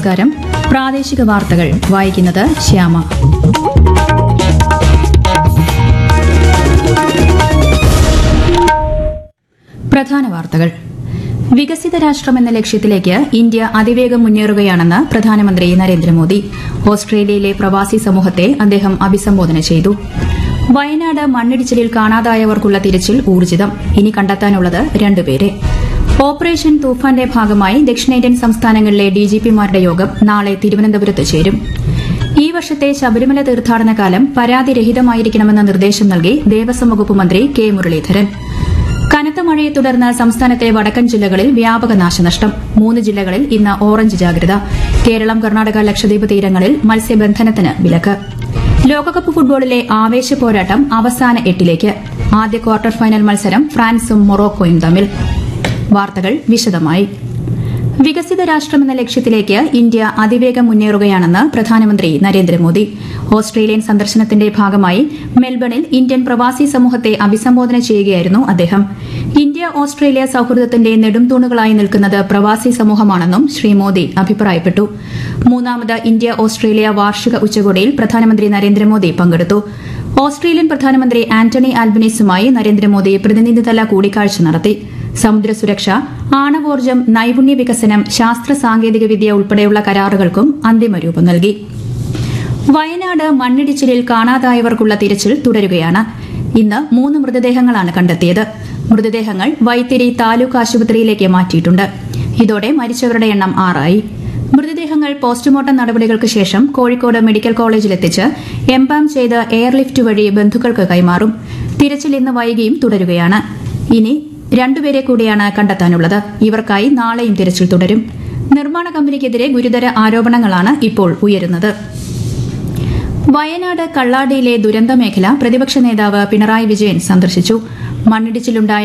നമസ്കാരം പ്രാദേശിക വാർത്തകൾ വായിക്കുന്നത് ശ്യാമ പ്രധാന വാർത്തകൾ വികസിത രാഷ്ട്രമെന്ന ലക്ഷ്യത്തിലേക്ക് ഇന്ത്യ അതിവേഗം മുന്നേറുകയാണെന്ന് പ്രധാനമന്ത്രി നരേന്ദ്രമോദി ഓസ്ട്രേലിയയിലെ പ്രവാസി സമൂഹത്തെ അദ്ദേഹം അഭിസംബോധന ചെയ്തു വയനാട് മണ്ണിടിച്ചിലിൽ കാണാതായവർക്കുള്ള തിരച്ചിൽ ഊർജിതം ഇനി കണ്ടെത്താനുള്ളത് രണ്ടുപേരെ ഓപ്പറേഷൻ തൂഫാന്റെ ഭാഗമായി ദക്ഷിണേന്ത്യൻ സംസ്ഥാനങ്ങളിലെ ഡിജിപിമാരുടെ യോഗം നാളെ തിരുവനന്തപുരത്ത് ചേരും ഈ വർഷത്തെ ശബരിമല തീർത്ഥാടന കാലം പരാതിരഹിതമായിരിക്കണമെന്ന നിർദ്ദേശം നൽകി ദേവസ്വം വകുപ്പ് മന്ത്രി കെ മുരളീധരൻ കനത്ത മഴയെ തുടർന്ന് സംസ്ഥാനത്തെ വടക്കൻ ജില്ലകളിൽ വ്യാപക നാശനഷ്ടം മൂന്ന് ജില്ലകളിൽ ഇന്ന് ഓറഞ്ച് ജാഗ്രത കേരളം കർണാടക ലക്ഷദ്വീപ് തീരങ്ങളിൽ മത്സ്യബന്ധനത്തിന് വിലക്ക് ലോകകപ്പ് ഫുട്ബോളിലെ ആവേശ പോരാട്ടം അവസാന എട്ടിലേക്ക് ആദ്യ ക്വാർട്ടർ ഫൈനൽ മത്സരം ഫ്രാൻസും മൊറോക്കോയും തമ്മിൽ വാർത്തകൾ വിശദമായി വികസിത രാഷ്ട്രമെന്ന ലക്ഷ്യത്തിലേക്ക് ഇന്ത്യ അതിവേഗം മുന്നേറുകയാണെന്ന് പ്രധാനമന്ത്രി നരേന്ദ്രമോദി ഓസ്ട്രേലിയൻ സന്ദർശനത്തിന്റെ ഭാഗമായി മെൽബണിൽ ഇന്ത്യൻ പ്രവാസി സമൂഹത്തെ അഭിസംബോധന ചെയ്യുകയായിരുന്നു അദ്ദേഹം ഇന്ത്യ ഓസ്ട്രേലിയ സൌഹൃദത്തിന്റെ നെടുംതൂണുകളായി നിൽക്കുന്നത് പ്രവാസി സമൂഹമാണെന്നും ശ്രീ മോദി അഭിപ്രായപ്പെട്ടു മൂന്നാമത് ഇന്ത്യ ഓസ്ട്രേലിയ വാർഷിക ഉച്ചകോടിയിൽ പ്രധാനമന്ത്രി നരേന്ദ്രമോദി പങ്കെടുത്തു ഓസ്ട്രേലിയൻ പ്രധാനമന്ത്രി ആന്റണി ആൽബനീസുമായി നരേന്ദ്രമോദി പ്രതിനിധിതല കൂടിക്കാഴ്ച നടത്തി സമുദ്ര സുരക്ഷ ആണവോർജ്ജം നൈപുണ്യ വികസനം ശാസ്ത്ര സാങ്കേതിക വിദ്യ ഉൾപ്പെടെയുള്ള കരാറുകൾക്കും അന്തിമ രൂപം നൽകി വയനാട് മണ്ണിടിച്ചിലിൽ കാണാതായവർക്കുള്ള തിരച്ചിൽ തുടരുകയാണ് ഇന്ന് മൂന്ന് മൃതദേഹങ്ങളാണ് കണ്ടെത്തിയത് മൃതദേഹങ്ങൾ വൈത്തിരി താലൂക്ക് ആശുപത്രിയിലേക്ക് മാറ്റിയിട്ടുണ്ട് ഇതോടെ മരിച്ചവരുടെ എണ്ണം ആറായി മൃതദേഹങ്ങൾ പോസ്റ്റ്മോർട്ടം നടപടികൾക്ക് ശേഷം കോഴിക്കോട് മെഡിക്കൽ കോളേജിലെത്തിച്ച് എംപാം ചെയ്ത് എയർലിഫ്റ്റ് വഴി ബന്ധുക്കൾക്ക് കൈമാറും തിരച്ചിൽ ഇന്ന് വൈകിയും തുടരുകയാണ് ഇനി രണ്ടുപേരെ കൂടിയാണ് കണ്ടെത്താനുള്ളത് ഇവർക്കായി നാളെയും തിരച്ചിൽ തുടരും നിർമ്മാണ കമ്പനിക്കെതിരെ ഗുരുതര ആരോപണങ്ങളാണ് ഇപ്പോൾ ഉയരുന്നത് വയനാട് കള്ളാടിയിലെ ദുരന്ത മേഖല പ്രതിപക്ഷ നേതാവ് പിണറായി വിജയൻ സന്ദർശിച്ചു മണ്ണിടിച്ചിലുണ്ടായ